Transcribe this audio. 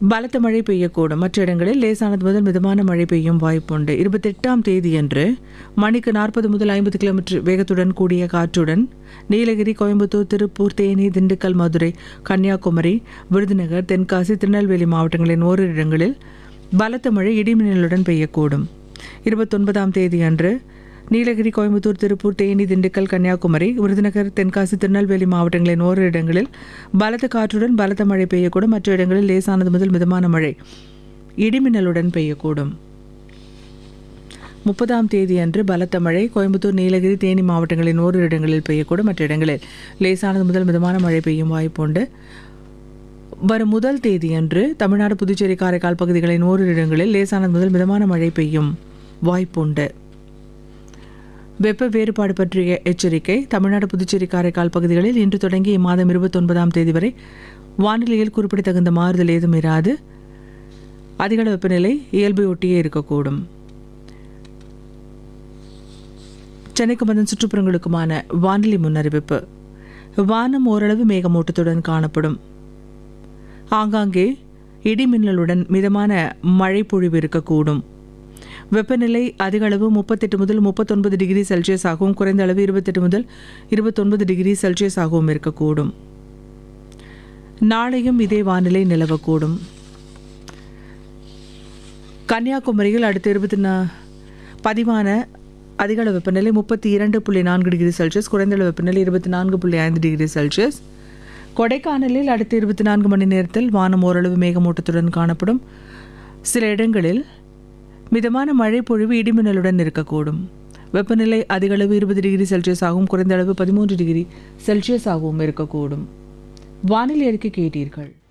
பலத்த மழை பெய்யக்கூடும் மற்ற இடங்களில் லேசானது முதல் மிதமான மழை பெய்யும் வாய்ப்புண்டு இருபத்தெட்டாம் தேதியன்று மணிக்கு நாற்பது முதல் ஐம்பது கிலோமீட்டர் வேகத்துடன் கூடிய காற்றுடன் நீலகிரி கோயம்புத்தூர் திருப்பூர் தேனி திண்டுக்கல் மதுரை கன்னியாகுமரி விருதுநகர் தென்காசி திருநெல்வேலி மாவட்டங்களின் ஓரிரு இடங்களில் பலத்த மழை இடிமின்னலுடன் பெய்யக்கூடும் இருபத்தொன்பதாம் தேதியன்று நீலகிரி கோயம்புத்தூர் திருப்பூர் தேனி திண்டுக்கல் கன்னியாகுமரி விருதுநகர் தென்காசி திருநெல்வேலி மாவட்டங்களின் ஓரிரு இடங்களில் பலத்த காற்றுடன் பலத்த மழை பெய்யக்கூடும் மற்ற இடங்களில் லேசானது முதல் மிதமான மழை இடிமின்னலுடன் பெய்யக்கூடும் முப்பதாம் தேதி அன்று பலத்த மழை கோயம்புத்தூர் நீலகிரி தேனி மாவட்டங்களின் ஓரிரு இடங்களில் பெய்யக்கூடும் மற்ற இடங்களில் லேசானது முதல் மிதமான மழை பெய்யும் வாய்ப்புண்டு வரும் முதல் தேதியன்று தமிழ்நாடு புதுச்சேரி காரைக்கால் பகுதிகளின் ஓரிரு இடங்களில் லேசானது முதல் மிதமான மழை பெய்யும் வாய்ப்புண்டு வெப்ப வேறுபாடு பற்றிய எச்சரிக்கை தமிழ்நாடு புதுச்சேரி காரைக்கால் பகுதிகளில் இன்று தொடங்கி இம்மாதம் இருபத்தொன்பதாம் தேதி வரை வானிலையில் குறிப்பிடத்தகுந்த மாறுதல் ஏதும் இராது அதிகள வெப்பநிலை இயல்பை ஒட்டியே இருக்கக்கூடும் சென்னைக்கு வந்த சுற்றுப்புறங்களுக்குமான வானிலை முன்னறிவிப்பு வானம் ஓரளவு மேகமூட்டத்துடன் காணப்படும் ஆங்காங்கே இடிமின்னலுடன் மிதமான மழை பொழிவு இருக்கக்கூடும் வெப்பநிலை அதிக அளவு முப்பத்தெட்டு முதல் முப்பத்தொன்பது டிகிரி செல்சியஸ் ஆகவும் குறைந்த அளவு இருபத்தெட்டு முதல் இருபத்தொன்பது டிகிரி செல்சியஸ் ஆகவும் இருக்கக்கூடும் நாளையும் இதே வானிலை நிலவக்கூடும் கன்னியாகுமரியில் அடுத்த இருபத்தி நா பதிவான அதிகள வெப்பநிலை முப்பத்தி இரண்டு புள்ளி நான்கு டிகிரி செல்சியஸ் குறைந்தளவு வெப்பநிலை இருபத்தி நான்கு புள்ளி ஐந்து டிகிரி செல்சியஸ் கொடைக்கானலில் அடுத்த இருபத்தி நான்கு மணி நேரத்தில் வானம் ஓரளவு மேகமூட்டத்துடன் காணப்படும் சில இடங்களில் மிதமான மழை பொழிவு இடிமின்னலுடன் இருக்கக்கூடும் வெப்பநிலை அதிகளவு இருபது டிகிரி செல்சியஸ் ஆகவும் குறைந்த அளவு பதிமூன்று டிகிரி செல்சியஸ் ஆகவும் இருக்கக்கூடும் வானிலை அறிக்கை கேட்டீர்கள்